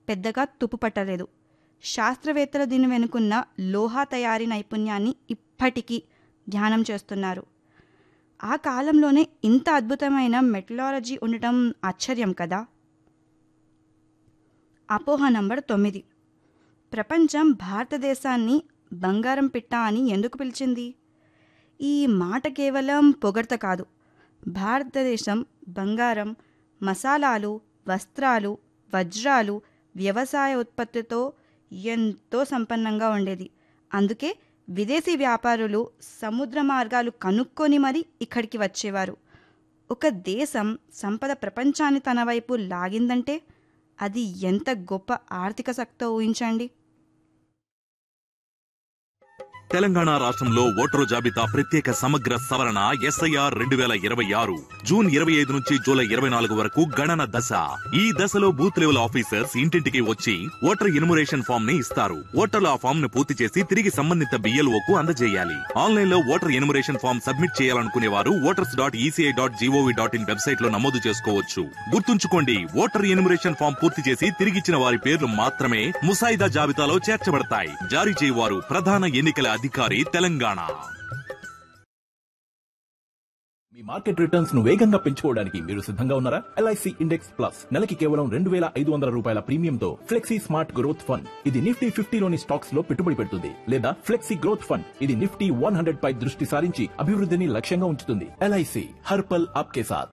పెద్దగా తుప్పుపట్టలేదు శాస్త్రవేత్తలు దీని వెనుకున్న లోహా తయారీ నైపుణ్యాన్ని ఇప్పటికీ ధ్యానం చేస్తున్నారు ఆ కాలంలోనే ఇంత అద్భుతమైన మెటలాలజీ ఉండటం ఆశ్చర్యం కదా అపోహ నంబర్ తొమ్మిది ప్రపంచం భారతదేశాన్ని బంగారం పిట్ట అని ఎందుకు పిలిచింది ఈ మాట కేవలం పొగడ్త కాదు భారతదేశం బంగారం మసాలాలు వస్త్రాలు వజ్రాలు వ్యవసాయ ఉత్పత్తితో ఎంతో సంపన్నంగా ఉండేది అందుకే విదేశీ వ్యాపారులు సముద్ర మార్గాలు కనుక్కొని మరీ ఇక్కడికి వచ్చేవారు ఒక దేశం సంపద ప్రపంచాన్ని తన వైపు లాగిందంటే అది ఎంత గొప్ప ఆర్థిక శక్తో ఊహించండి తెలంగాణ రాష్ట్రంలో ఓటరు జాబితా ప్రత్యేక సమగ్ర సవరణ ఎస్ఐఆర్ రెండు వేల ఇరవై ఆరు జూన్ ఇరవై ఐదు నుంచి జూలై ఇరవై నాలుగు వరకు గణన దశ ఈ దశలో బూత్ లెవెల్ ఆఫీసర్స్ ఇంటింటికి వచ్చి ఓటర్ ఇన్మురేషన్ ఫామ్ ని ఇస్తారు ఓటర్లు ఆ ఫామ్ ను పూర్తి చేసి తిరిగి సంబంధిత బిఎల్ఓ కు అందజేయాలి ఆన్లైన్ లో ఓటర్ ఇన్మురేషన్ ఫామ్ సబ్మిట్ చేయాలనుకునే వారు voters dot ECI dot GOV dot in website లో నమోదు చేసుకోవచ్చు గుర్తుంచుకోండి ఓటర్ ఇన్మురేషన్ ఫామ్ పూర్తి చేసి తిరిగిచ్చిన వారి పేర్లు మాత్రమే ముసాయిదా జాబితాలో చేర్చబడతాయి జారీ చేయవారు ప్రధాన ఎన్నికల అధికారి తెలంగాణ మీ మార్కెట్ రిటర్న్స్ ను వేగంగా పెంచుకోవడానికి మీరు సిద్ధంగా ఉన్నారా ఎల్ఐసి ఇండెక్స్ ప్లస్ నెలకి కేవలం రెండు వేల ఐదు వందల రూపాయల ప్రీమియంతో ఫ్లెక్సీ స్మార్ట్ గ్రోత్ ఫండ్ ఇది నిఫ్టీ ఫిఫ్టీలోని స్టాక్స్ లో పెట్టుబడి పెడుతుంది లేదా ఫ్లెక్సీ గ్రోత్ ఫండ్ ఇది నిఫ్టీ వన్ హండ్రెడ్ పై దృష్టి సారించి అభివృద్ధిని లక్ష్యంగా ఉంచుతుంది ఎల్ఐసి హర్పల్ ఆప్కే సాథ్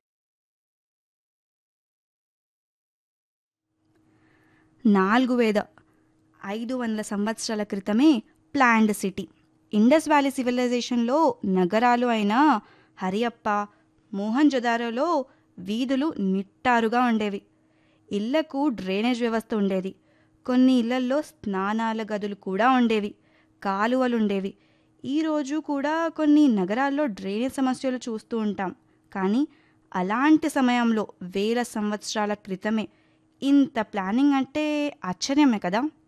నాలుగు వేల ఐదు వందల సంవత్సరాల క్రితమే ప్లాండ్ సిటీ ఇండస్ వ్యాలీ సివిలైజేషన్లో నగరాలు అయిన హరియప్ప మోహన్ జొదారోలో వీధులు నిట్టారుగా ఉండేవి ఇళ్లకు డ్రైనేజ్ వ్యవస్థ ఉండేది కొన్ని ఇళ్లల్లో స్నానాల గదులు కూడా ఉండేవి కాలువలు ఉండేవి ఈరోజు కూడా కొన్ని నగరాల్లో డ్రైనేజ్ సమస్యలు చూస్తూ ఉంటాం కానీ అలాంటి సమయంలో వేల సంవత్సరాల క్రితమే ఇంత ప్లానింగ్ అంటే ఆశ్చర్యమే కదా